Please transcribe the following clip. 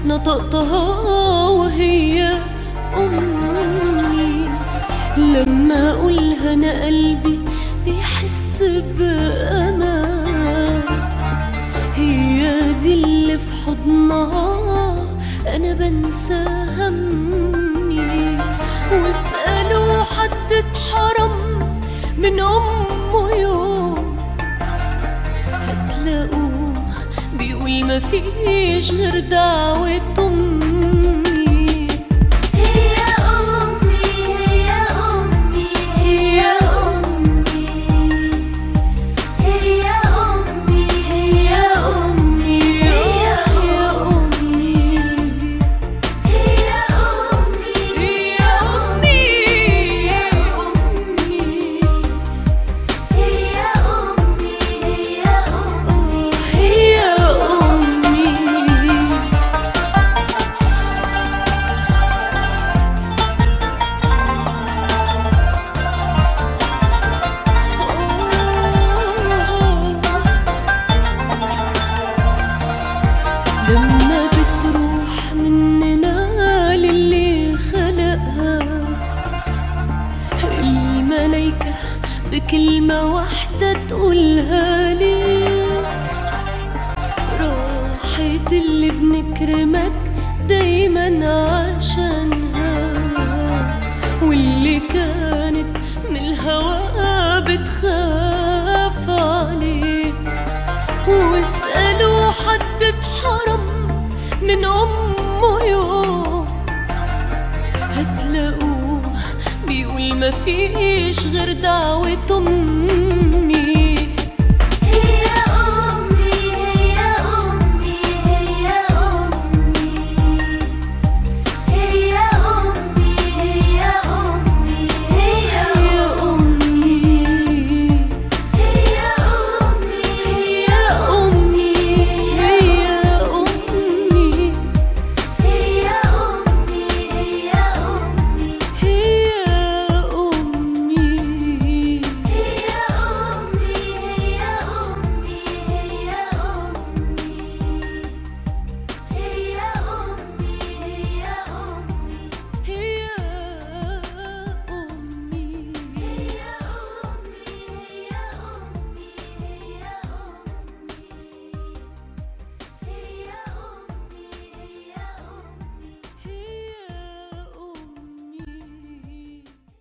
نطقتها وهي أمي لما أقولها أنا قلبي بيحس بأمان هي دي اللي في حضنها أنا بنسى همي واسألوا حد اتحرم من أمه يوم هتلاقوه بيقول مفيش غير دعوة أمي هي أمي هي أمي هي أمي هي أمي هي أمي هي يا أمي هي أمي هي أمي يا أمي هي أمي هي أمي هي أمي لما بتروح مننا للي خلقها الملايكة بكلمة واحدة تقولها لي راحت اللي بنكرمك دايما عشانها واللي كانت من الهوى بتخاف عليك واسألوا حد اتحرم من أمه يوم هتلاقوه بيقول مفيش غير دعوة أمي